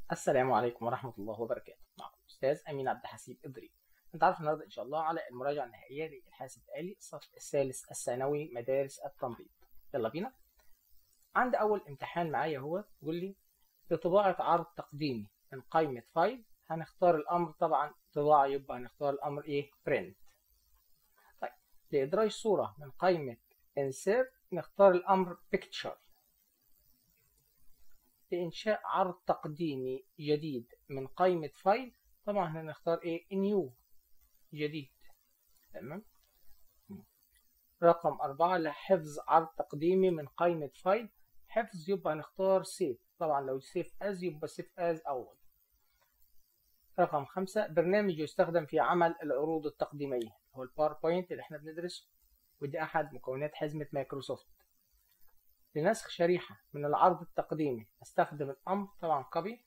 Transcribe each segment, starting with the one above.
السلام عليكم ورحمة الله وبركاته معكم أستاذ أمين عبد الحسيب إدري نتعرف النهاردة إن شاء الله على المراجعة النهائية للحاسب الآلي الصف الثالث الثانوي مدارس التمريض يلا بينا عندي أول امتحان معايا هو بيقول لي لطباعة عرض تقديمي من قائمة فايل هنختار الأمر طبعا طباعة يبقى هنختار الأمر إيه print طيب لإدراج صورة من قائمة insert نختار الأمر picture لإنشاء عرض تقديمي جديد من قائمة فايل طبعا هنختار إيه new جديد تمام رقم أربعة لحفظ عرض تقديمي من قائمة فايل حفظ يبقى هنختار سيف طبعا لو سيف از يبقى سيف از أول رقم خمسة برنامج يستخدم في عمل العروض التقديمية هو الباوربوينت اللي احنا بندرسه ودي أحد مكونات حزمة مايكروسوفت لنسخ شريحة من العرض التقديمي استخدم الأمر طبعا كوبي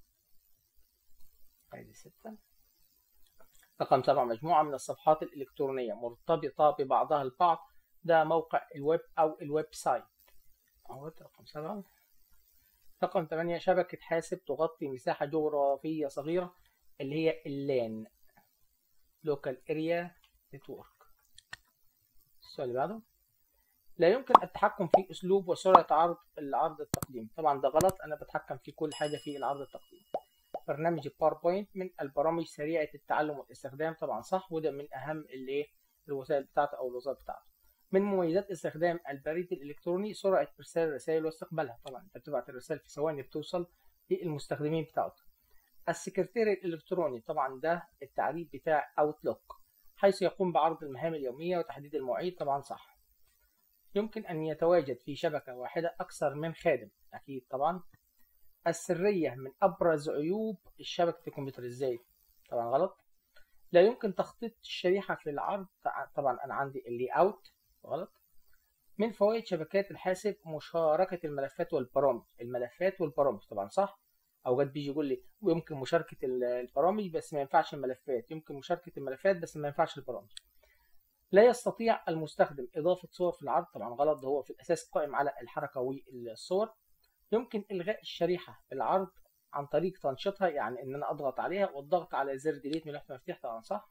ادي ستة رقم سبعة مجموعة من الصفحات الإلكترونية مرتبطة ببعضها البعض ده موقع الويب أو الويب سايت أهوت رقم سبعة رقم ثمانية شبكة حاسب تغطي مساحة جغرافية صغيرة اللي هي اللان Local Area Network السؤال اللي بعده لا يمكن التحكم في اسلوب وسرعه عرض العرض التقديمي طبعا ده غلط انا بتحكم في كل حاجه في العرض التقديمي برنامج الباوربوينت من البرامج سريعه التعلم والاستخدام طبعا صح وده من اهم الايه الوسائل بتاعته او الوظائف بتاعته من مميزات استخدام البريد الالكتروني سرعه ارسال الرسائل واستقبالها طبعا انت بتبعت الرسائل في ثواني بتوصل للمستخدمين بتاعته السكرتير الالكتروني طبعا ده التعريف بتاع اوتلوك حيث يقوم بعرض المهام اليوميه وتحديد المواعيد طبعا صح يمكن أن يتواجد في شبكة واحدة أكثر من خادم أكيد طبعا السرية من أبرز عيوب الشبكة الكمبيوتر إزاي طبعا غلط لا يمكن تخطيط الشريحة في العرض طبعا أنا عندي اللي أوت غلط من فوائد شبكات الحاسب مشاركة الملفات والبرامج الملفات والبرامج طبعا صح أوقات بيجي يقول لي يمكن مشاركة البرامج بس ما ينفعش الملفات يمكن مشاركة الملفات بس ما ينفعش البرامج لا يستطيع المستخدم إضافة صور في العرض طبعا غلط ده هو في الأساس قائم على الحركة والصور يمكن إلغاء الشريحة في العرض عن طريق تنشيطها يعني إن أنا أضغط عليها والضغط على زر ديليت من لوحة المفاتيح طبعا صح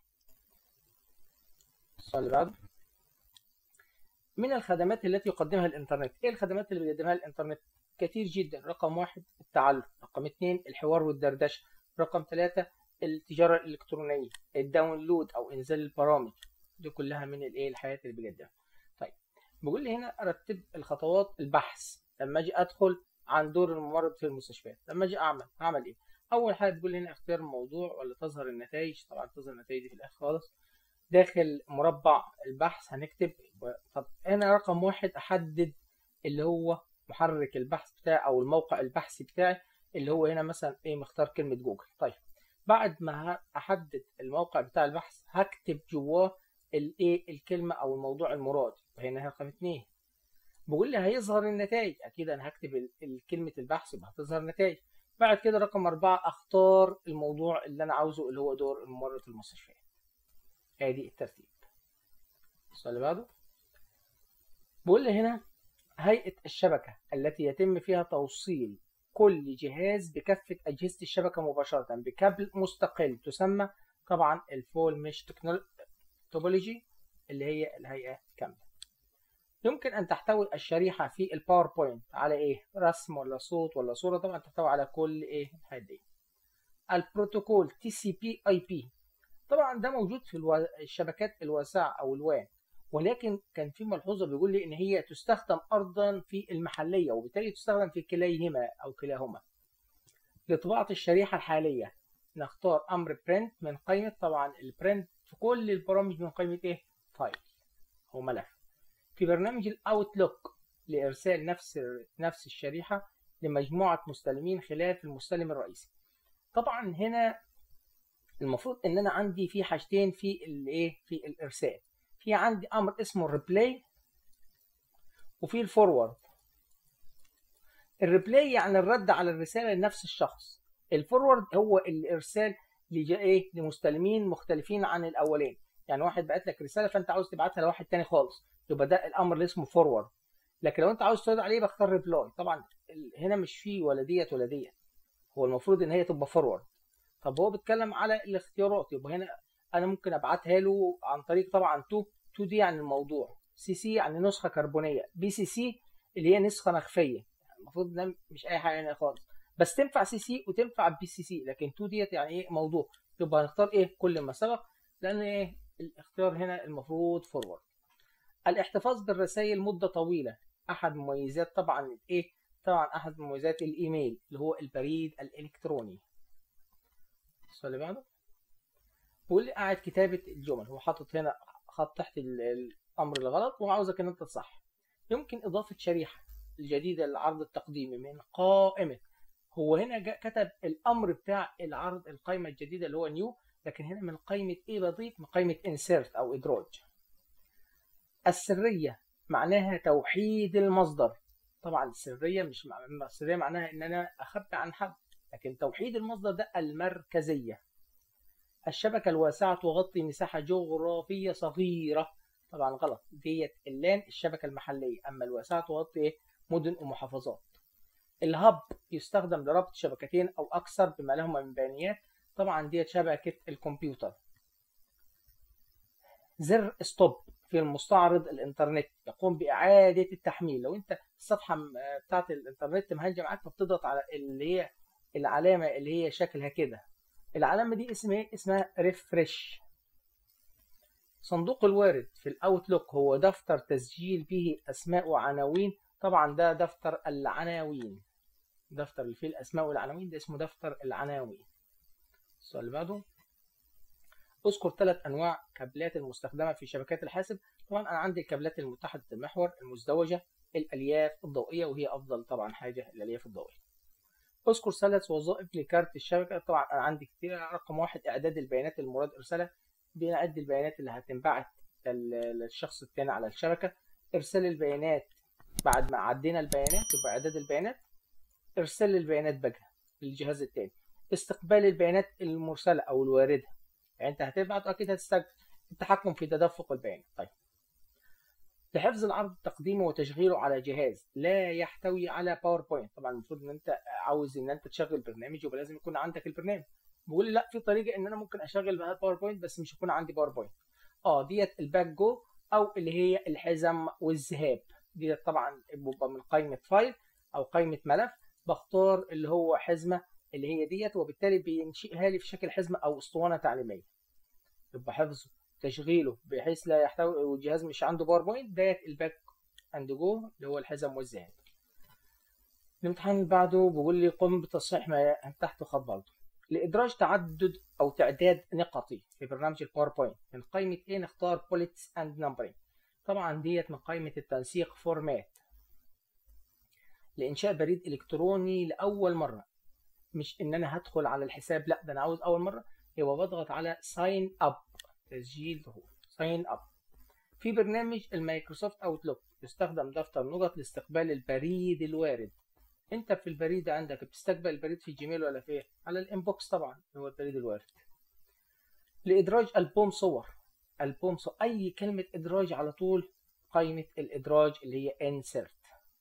السؤال اللي بعده من الخدمات التي يقدمها الإنترنت إيه الخدمات اللي بيقدمها الإنترنت كتير جدا رقم واحد التعلم رقم اثنين الحوار والدردشة رقم ثلاثة التجارة الإلكترونية الداونلود أو إنزال البرامج دي كلها من الايه الحاجات اللي بجدها طيب بيقول لي هنا رتب الخطوات البحث لما اجي ادخل عن دور الممرض في المستشفيات لما اجي اعمل هعمل ايه اول حاجه تقول لي هنا اختيار الموضوع ولا تظهر النتائج طبعا تظهر النتائج دي في الاخر خالص داخل مربع البحث هنكتب طب هنا رقم واحد احدد اللي هو محرك البحث بتاعي او الموقع البحثي بتاعي اللي هو هنا مثلا ايه مختار كلمه جوجل طيب بعد ما احدد الموقع بتاع البحث هكتب جواه الايه الكلمه او الموضوع المراد فهنا رقم اثنين بيقول لي هيظهر النتائج اكيد انا هكتب كلمه البحث يبقى هتظهر نتائج بعد كده رقم أربعة اختار الموضوع اللي انا عاوزه اللي هو دور الممرض في المستشفيات ادي الترتيب السؤال اللي بعده بيقول لي هنا هيئه الشبكه التي يتم فيها توصيل كل جهاز بكافه اجهزه الشبكه مباشره بكابل مستقل تسمى طبعا الفول مش تكنولوجي توبولوجي اللي هي الهيئة كاملة يمكن أن تحتوي الشريحة في الباوربوينت على إيه؟ رسم ولا صوت ولا صورة طبعا تحتوي على كل إيه الحاجات دي البروتوكول تي سي بي اي بي طبعا ده موجود في الو... الشبكات الواسعة أو الوان ولكن كان في ملحوظة بيقول لي إن هي تستخدم أرضا في المحلية وبالتالي تستخدم في كليهما أو كلاهما لطباعة الشريحة الحالية نختار أمر برنت من قائمة طبعا البرنت في كل البرامج من قائمة ايه؟ فايل هو ملف في برنامج الاوتلوك لارسال نفس نفس الشريحة لمجموعة مستلمين خلاف المستلم الرئيسي طبعا هنا المفروض ان انا عندي في حاجتين في الايه في الارسال في عندي امر اسمه الريبلاي وفي الفورورد الريبلاي يعني الرد على الرسالة لنفس الشخص الفورورد هو الارسال ايه لمستلمين مختلفين عن الاولين يعني واحد بعت لك رساله فانت عاوز تبعتها لواحد تاني خالص يبقى ده الامر اللي اسمه فورورد لكن لو انت عاوز ترد عليه بختار ريبلاي طبعا هنا مش فيه ولا ديت ولا ديت هو المفروض ان هي تبقى فورورد طب هو بيتكلم على الاختيارات يبقى هنا انا ممكن ابعتها له عن طريق طبعا 2 2 دي يعني الموضوع سي سي يعني نسخه كربونيه بي سي سي اللي هي نسخه مخفيه المفروض ده مش اي حاجه يعني خالص بس تنفع سي سي وتنفع بي سي سي لكن 2 ديت يعني ايه موضوع يبقى هنختار ايه كل ما سبق لان ايه الاختيار هنا المفروض فورورد الاحتفاظ بالرسائل مده طويله احد مميزات طبعا ايه طبعا احد مميزات الايميل اللي هو البريد الالكتروني السؤال اللي بعده بيقول لي قاعد كتابه الجمل هو حاطط هنا خط تحت الامر الغلط وعاوزك ان انت تصح يمكن اضافه شريحه الجديده للعرض التقديمي من قائمه هو هنا جاء كتب الامر بتاع العرض القائمه الجديده اللي هو نيو لكن هنا من قائمه ايه بضيف من قائمه انسيرت او ادراج السريه معناها توحيد المصدر طبعا السريه مش مع... السريه معناها ان انا اخبي عن حد لكن توحيد المصدر ده المركزيه الشبكه الواسعه تغطي مساحه جغرافيه صغيره طبعا غلط ديت اللان الشبكه المحليه اما الواسعه تغطي ايه مدن ومحافظات الهب يستخدم لربط شبكتين او اكثر بما لهما من بيانات طبعا ديت شبكه الكمبيوتر زر ستوب في المستعرض الانترنت يقوم باعاده التحميل لو انت الصفحه بتاعت الانترنت مهنجه معاك فبتضغط على اللي هي العلامه اللي هي شكلها كده العلامه دي اسمها ايه اسمها ريفرش صندوق الوارد في الاوتلوك هو دفتر تسجيل به اسماء وعناوين طبعا ده دفتر العناوين دفتر اللي فيه الاسماء والعناوين ده اسمه دفتر العناوين السؤال اللي بعده اذكر ثلاث انواع كابلات المستخدمه في شبكات الحاسب طبعا انا عندي الكابلات المتحده المحور المزدوجه الالياف الضوئيه وهي افضل طبعا حاجه الالياف الضوئيه اذكر ثلاث وظائف لكارت الشبكه طبعا انا عندي كتير رقم واحد اعداد البيانات المراد ارسالها بنعد البيانات اللي هتنبعت للشخص الثاني على الشبكه ارسال البيانات بعد ما عدينا البيانات يبقى اعداد البيانات ارسال البيانات بقى للجهاز الثاني استقبال البيانات المرسله او الوارده يعني انت هتبعت اكيد هتستقبل التحكم في تدفق البيانات طيب لحفظ العرض التقديمي وتشغيله على جهاز لا يحتوي على باوربوينت طبعا المفروض ان انت عاوز ان انت تشغل برنامج يبقى لازم يكون عندك البرنامج بيقول لي لا في طريقه ان انا ممكن اشغل بها باوربوينت بس مش يكون عندي باوربوينت اه ديت الباك جو او اللي هي الحزم والذهاب ديت طبعا بيبقى من قائمه فايل او قائمه ملف بختار اللي هو حزمه اللي هي ديت وبالتالي بينشئها لي في شكل حزمه او اسطوانه تعليميه يبقى حفظه تشغيله بحيث لا يحتوي والجهاز مش عنده باوربوينت ديت الباك اند جو اللي هو الحزم والذهاب الامتحان اللي بعده بيقول لي قم بتصحيح ما تحت خط برضه لإدراج تعدد أو تعداد نقطي في برنامج الباوربوينت من قائمة إيه نختار بوليتس أند نمبرينج طبعا ديت من قائمة التنسيق فورمات لإنشاء بريد إلكتروني لأول مرة مش إن أنا هدخل على الحساب لا ده أنا عاوز أول مرة يبقى بضغط على ساين أب تسجيل دخول ساين أب في برنامج المايكروسوفت أوتلوك يستخدم دفتر نقط لاستقبال البريد الوارد انت في البريد عندك بتستقبل البريد في جيميل ولا في على الانبوكس طبعا هو البريد الوارد لادراج البوم صور البوم صور اي كلمه ادراج على طول قائمه الادراج اللي هي انسرت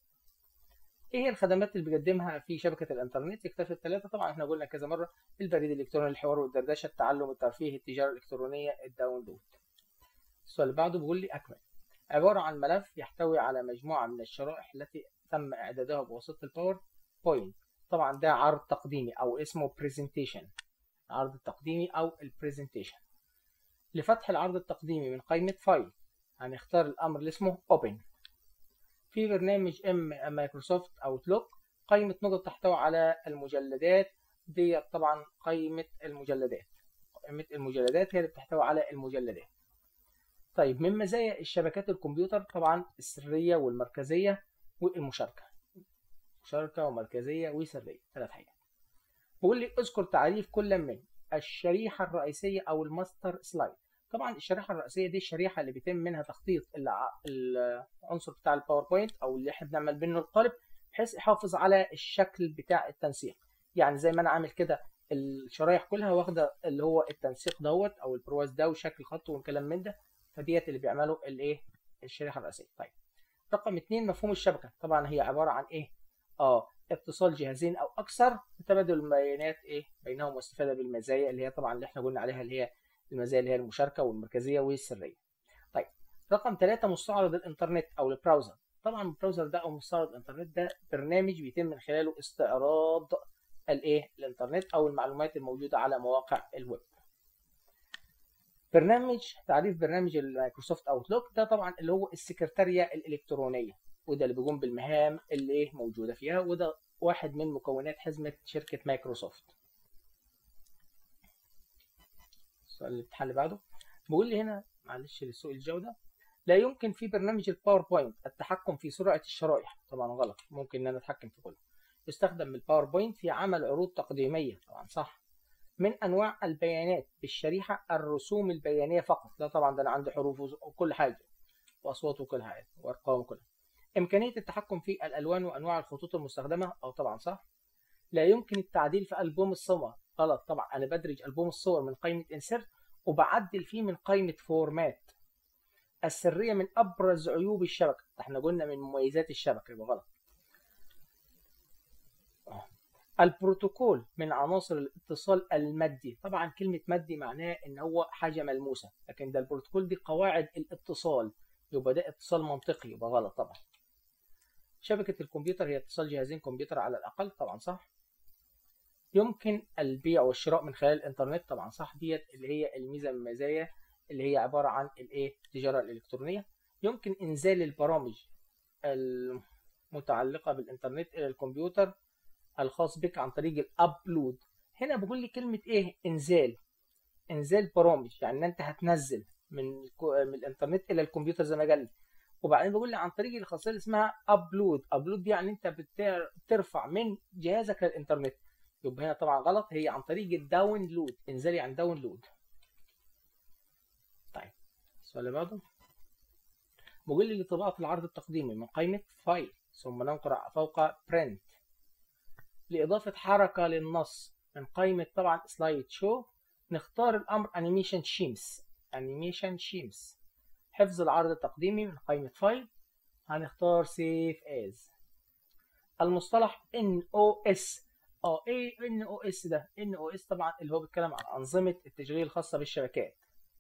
ايه هي الخدمات اللي بيقدمها في شبكه الانترنت يكتفي الثلاثه طبعا احنا قلنا كذا مره البريد الالكتروني الحوار والدردشه التعلم الترفيه التجاره الالكترونيه الداونلود السؤال اللي بعده بيقول لي اكمل عباره عن ملف يحتوي على مجموعه من الشرائح التي تم اعدادها بواسطه الباور بوينت طبعا ده عرض تقديمي او اسمه برزنتيشن عرض التقديمي او البرزنتيشن لفتح العرض التقديمي من قائمه فايل هنختار الامر اللي اسمه open في برنامج ام مايكروسوفت اوتلوك قائمه نقط تحتوي على المجلدات دي طبعا قائمه المجلدات قائمه المجلدات هي اللي بتحتوي على المجلدات طيب من مزايا الشبكات الكمبيوتر طبعا السريه والمركزيه والمشاركة مشاركة ومركزية وسرية ثلاث حاجات بيقول لي اذكر تعريف كل من الشريحة الرئيسية أو الماستر سلايد طبعا الشريحة الرئيسية دي الشريحة اللي بيتم منها تخطيط العنصر بتاع الباوربوينت أو اللي احنا بنعمل منه القالب بحيث يحافظ على الشكل بتاع التنسيق يعني زي ما أنا عامل كده الشرايح كلها واخدة اللي هو التنسيق دوت أو البرواز ده وشكل خط والكلام من ده فديت اللي بيعمله الايه الشريحة الرئيسية طيب رقم اتنين مفهوم الشبكة طبعا هي عبارة عن ايه اه اتصال جهازين او اكثر تبادل البيانات ايه بينهم واستفاده بالمزايا اللي هي طبعا اللي احنا قلنا عليها اللي هي المزايا اللي هي المشاركه والمركزيه والسريه طيب رقم ثلاثة مستعرض الانترنت او البراوزر طبعا البراوزر ده او مستعرض الانترنت ده برنامج بيتم من خلاله استعراض الايه الانترنت او المعلومات الموجوده على مواقع الويب برنامج تعريف برنامج المايكروسوفت اوتلوك ده طبعا اللي هو السكرتاريه الالكترونيه وده اللي بيقوم بالمهام اللي ايه موجوده فيها وده واحد من مكونات حزمه شركه مايكروسوفت السؤال اللي بتحل بعده بيقول لي هنا معلش لسوء الجوده لا يمكن في برنامج الباوربوينت التحكم في سرعه الشرائح طبعا غلط ممكن ان انا اتحكم في كله يستخدم الباوربوينت في عمل عروض تقديميه طبعا صح من انواع البيانات بالشريحه الرسوم البيانيه فقط لا طبعا ده انا عندي حروف وكل حاجه واصوات وكل حاجه وارقام وكل امكانيه التحكم في الالوان وانواع الخطوط المستخدمه او طبعا صح لا يمكن التعديل في البوم الصور غلط طبعا انا بدرج البوم الصور من قائمه انسرت وبعدل فيه من قائمه فورمات السريه من ابرز عيوب الشبكه احنا قلنا من مميزات الشبكه يبقى غلط البروتوكول من عناصر الاتصال المادي طبعا كلمة مادي معناه ان هو حاجة ملموسة لكن ده البروتوكول دي قواعد الاتصال يبقى ده اتصال منطقي يبقى غلط طبعا شبكة الكمبيوتر هي اتصال جهازين كمبيوتر على الأقل طبعا صح يمكن البيع والشراء من خلال الإنترنت طبعا صح ديت اللي هي الميزة من المزايا اللي هي عبارة عن الايه التجارة الإلكترونية يمكن إنزال البرامج المتعلقة بالإنترنت إلى الكمبيوتر الخاص بك عن طريق الابلود هنا بقول لي كلمه ايه انزال انزال برامج يعني انت هتنزل من من الانترنت الى الكمبيوتر زي ما قال لي وبعدين بقول لي عن طريق الخاصيه اللي اسمها ابلود ابلود دي يعني انت بترفع من جهازك للانترنت يبقى هنا طبعا غلط هي عن طريق الداونلود انزال يعني داونلود طيب السؤال اللي بعده بقول لي لطباعه العرض التقديمي من قائمه فايل ثم ننقر فوق print لإضافة حركة للنص من قائمة طبعا سلايد شو نختار الأمر أنيميشن شيمز أنيميشن شيمز حفظ العرض التقديمي من قائمة فايل هنختار سيف از المصطلح NOS اه ايه NOS ده NOS طبعا اللي هو بيتكلم عن أنظمة التشغيل الخاصة بالشبكات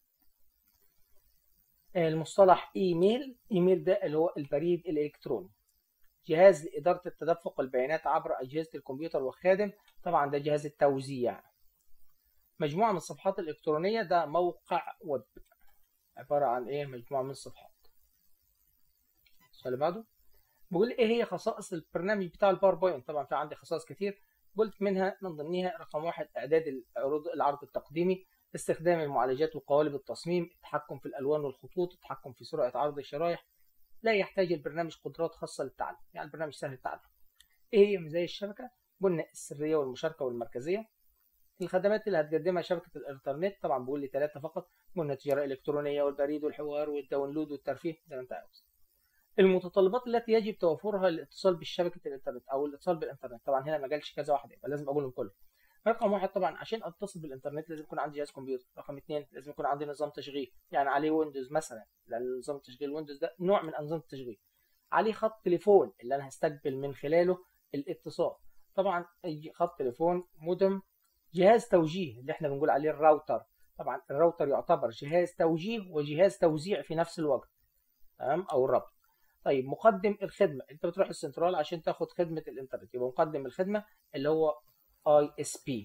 المصطلح ايميل ايميل ده اللي هو البريد الالكتروني جهاز لإدارة التدفق البيانات عبر أجهزة الكمبيوتر والخادم طبعا ده جهاز التوزيع مجموعة من الصفحات الإلكترونية ده موقع ويب عبارة عن إيه مجموعة من الصفحات السؤال اللي بعده بيقول إيه هي خصائص البرنامج بتاع الباوربوينت طبعا في عندي خصائص كتير قلت منها من ضمنها رقم واحد إعداد العروض العرض التقديمي استخدام المعالجات وقوالب التصميم التحكم في الألوان والخطوط التحكم في سرعة عرض الشرائح لا يحتاج البرنامج قدرات خاصة للتعلم يعني البرنامج سهل التعلم ايه هي مزايا الشبكة قلنا السرية والمشاركة والمركزية الخدمات اللي هتقدمها شبكة الانترنت طبعا بقول لي ثلاثة فقط قلنا التجارة الإلكترونية والبريد والحوار والداونلود والترفيه زي ما انت عاوز المتطلبات التي يجب توفرها للاتصال بالشبكة الانترنت او الاتصال بالانترنت طبعا هنا ما جالش كذا واحد يبقى لازم اقولهم كلهم رقم واحد طبعا عشان اتصل بالانترنت لازم يكون عندي جهاز كمبيوتر رقم اثنين لازم يكون عندي نظام تشغيل يعني عليه ويندوز مثلا لان نظام تشغيل ويندوز ده نوع من انظمه التشغيل عليه خط تليفون اللي انا هستقبل من خلاله الاتصال طبعا خط تليفون مودم جهاز توجيه اللي احنا بنقول عليه الراوتر طبعا الراوتر يعتبر جهاز توجيه وجهاز توزيع في نفس الوقت تمام او الربط طيب مقدم الخدمه انت بتروح السنترال عشان تاخد خدمه الانترنت يبقى مقدم الخدمه اللي هو اي اس بي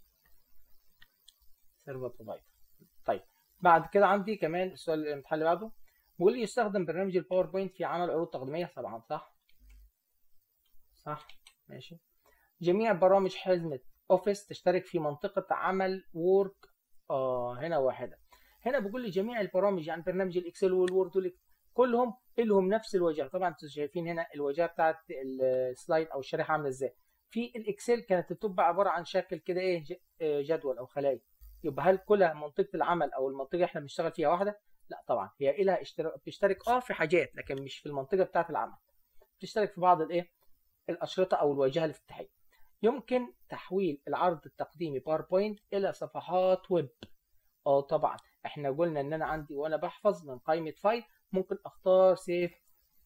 سيرفر بروفايدر طيب بعد كده عندي كمان السؤال الامتحان اللي بعده بيقول لي يستخدم برنامج الباوربوينت في عمل عروض تقديميه طبعا صح صح ماشي جميع برامج حزمه اوفيس تشترك في منطقه عمل وورك اه هنا واحده هنا بيقول لي جميع البرامج يعني برنامج الاكسل والوورد كلهم لهم نفس الواجهه طبعا انتوا شايفين هنا الواجهه بتاعت السلايد او الشريحه عامله ازاي في الاكسل كانت بتبقى عباره عن شكل كده ايه جدول او خلايا يبقى هل كلها منطقه العمل او المنطقه اللي احنا بنشتغل فيها واحده لا طبعا هي لها اشتراك بتشترك اه في حاجات لكن مش في المنطقه بتاعه العمل بتشترك في بعض الايه الاشرطه او الواجهه الافتتاحيه يمكن تحويل العرض التقديمي باوربوينت الى صفحات ويب اه طبعا احنا قلنا ان انا عندي وانا بحفظ من قائمه فايل ممكن اختار سيف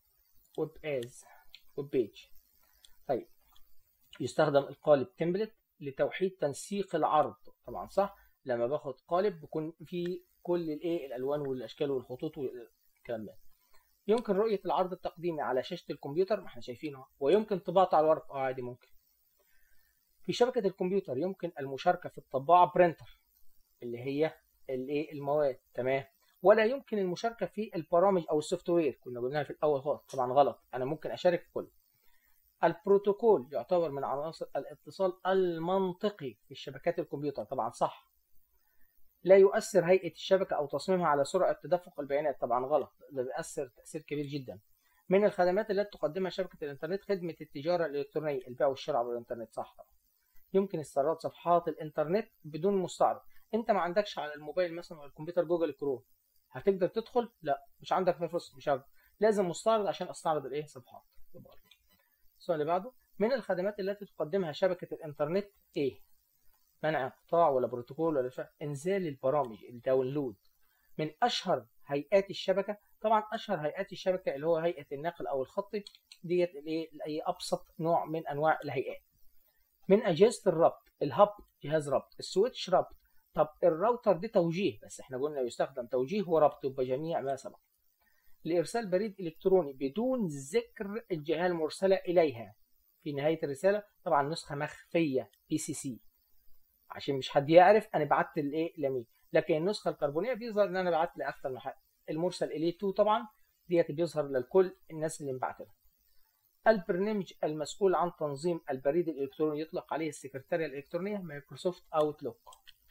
ويب از ويب بيج طيب يستخدم القالب تمبلت لتوحيد تنسيق العرض طبعا صح لما باخد قالب بيكون فيه كل الايه الالوان والاشكال والخطوط والكلام ده يمكن رؤية العرض التقديمي على شاشة الكمبيوتر ما احنا شايفينه ويمكن طباعته على الورق اه عادي ممكن في شبكة الكمبيوتر يمكن المشاركة في الطباعة برينتر اللي هي الايه المواد تمام ولا يمكن المشاركة في البرامج او السوفت وير كنا قلناها في الاول خالص طبعا غلط انا ممكن اشارك في كله البروتوكول يعتبر من عناصر الاتصال المنطقي في الشبكات الكمبيوتر طبعا صح لا يؤثر هيئة الشبكة أو تصميمها على سرعة تدفق البيانات طبعا غلط ده بيأثر تأثير كبير جدا من الخدمات التي تقدمها شبكة الإنترنت خدمة التجارة الإلكترونية البيع والشراء عبر الإنترنت صح طبعا يمكن استيراد صفحات الإنترنت بدون مستعرض أنت ما عندكش على الموبايل مثلا ولا الكمبيوتر جوجل كروم هتقدر تدخل لا مش عندك فلوس مش عارف لازم مستعرض عشان استعرض الايه صفحات السؤال اللي بعده من الخدمات التي تقدمها شبكة الإنترنت إيه؟ منع انقطاع ولا بروتوكول ولا شيء انزال البرامج الداونلود من اشهر هيئات الشبكه طبعا اشهر هيئات الشبكه اللي هو هيئه النقل او الخطي ديت الايه اي ابسط نوع من انواع الهيئات من اجهزه الربط الهب جهاز ربط السويتش ربط طب الراوتر ده توجيه بس احنا قلنا يستخدم توجيه وربط بجميع ما سبق لارسال بريد الكتروني بدون ذكر الجهه المرسله اليها في نهايه الرساله طبعا نسخه مخفيه بي سي سي عشان مش حد يعرف انا بعت لايه لمين لكن النسخه الكربونيه بيظهر ان انا بعت لاكثر من حد المرسل اليه 2 طبعا ديت بيظهر للكل الناس اللي مبعت لها البرنامج المسؤول عن تنظيم البريد الالكتروني يطلق عليه السكرتاريه الالكترونيه مايكروسوفت اوتلوك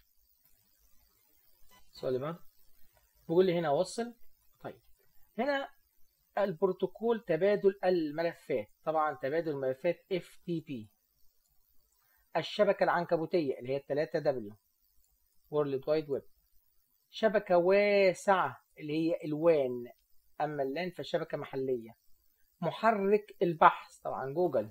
السؤال اللي بعده بيقول لي هنا وصل طيب هنا البروتوكول تبادل الملفات طبعا تبادل الملفات FTP الشبكة العنكبوتية اللي هي 3 W World Wide Web شبكة واسعة اللي هي الوان أما اللان فالشبكة محلية محرك البحث طبعا جوجل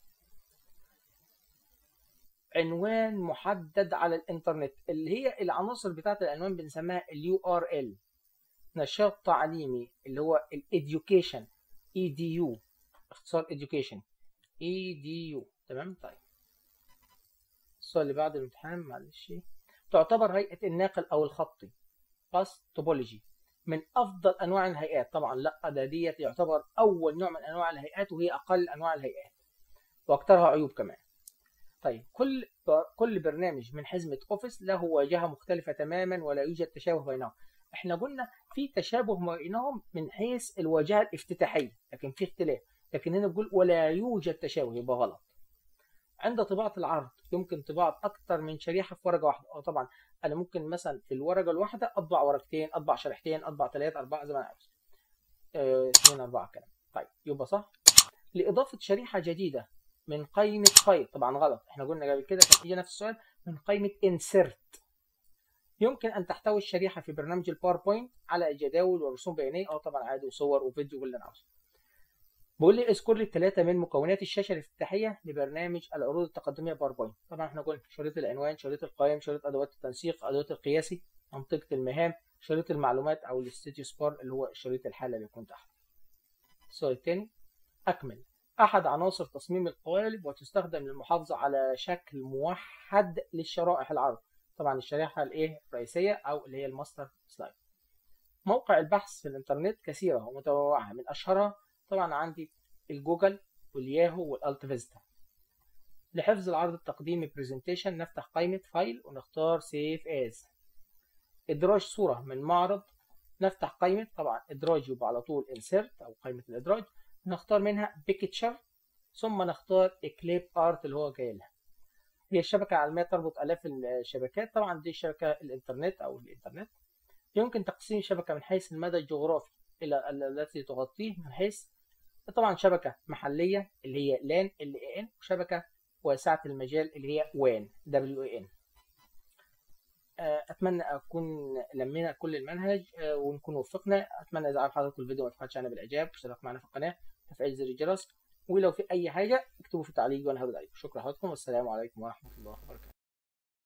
عنوان محدد على الانترنت اللي هي العناصر بتاعت العنوان بنسميها اليو ار ال نشاط تعليمي اللي هو الاديوكيشن اي دي يو اختصار education اي دي يو تمام طيب السؤال اللي بعد الامتحان معلش تعتبر هيئة الناقل أو الخطي باس توبولوجي من أفضل أنواع الهيئات طبعا لا ده ديت يعتبر أول نوع من أنواع الهيئات وهي أقل أنواع الهيئات وأكثرها عيوب كمان طيب كل كل برنامج من حزمة أوفيس له واجهة مختلفة تماما ولا يوجد تشابه بينهم احنا قلنا في تشابه بينهم من حيث الواجهة الافتتاحية لكن في اختلاف لكن هنا بقول ولا يوجد تشابه يبقى غلط عند طباعة العرض يمكن طباعة أكتر من شريحة في ورقة واحدة أو طبعا أنا ممكن مثلا في الورقة الواحدة أطبع ورقتين أطبع شريحتين أطبع ثلاثة أربعة زي ما أنا عاوز اه اثنين أربعة كلام طيب يبقى صح لإضافة شريحة جديدة من قائمة فايل طبعا غلط احنا قلنا قبل كده كان يجي نفس السؤال من قائمة insert يمكن أن تحتوي الشريحة في برنامج الباوربوينت على جداول ورسوم بيانية أو طبعا عادي وصور وفيديو واللي أنا عاوزه بيقول لي اذكر لي الثلاثه من مكونات الشاشه الافتتاحيه لبرنامج العروض التقدميه باوربوينت طبعا احنا قلنا شريط العنوان شريط القائم شريط ادوات التنسيق ادوات القياسي منطقه المهام شريط المعلومات او الستيتوس بار اللي هو شريط الحاله اللي يكون تحت السؤال الثاني اكمل احد عناصر تصميم القوالب وتستخدم للمحافظه على شكل موحد للشرائح العرض طبعا الشريحه الايه الرئيسيه او اللي هي الماستر سلايد موقع البحث في الانترنت كثيره ومتنوعه من اشهرها طبعا عندي الجوجل والياهو والالت فيستا لحفظ العرض التقديمي برزنتيشن نفتح قائمة فايل ونختار سيف از ادراج صورة من معرض نفتح قائمة طبعا ادراج يبقى على طول انسيرت او قائمة الادراج نختار منها بيكتشر ثم نختار كليب ارت اللي هو جاي لها هي الشبكة العالمية تربط آلاف الشبكات طبعا دي الشبكة الانترنت او الانترنت يمكن تقسيم الشبكة من حيث المدى الجغرافي إلى التي تغطيه من حيث طبعا شبكة محلية اللي هي لان ال ان وشبكة واسعة المجال اللي هي وان دبليو ان اتمنى اكون لمينا كل المنهج ونكون وفقنا اتمنى اذا عجب حضراتكم الفيديو ما تفعلش عنه بالاعجاب واشتراك معنا في القناه تفعيل زر الجرس ولو في اي حاجه اكتبوا في التعليق وانا هرد عليكم شكرا لحضراتكم والسلام عليكم ورحمه الله وبركاته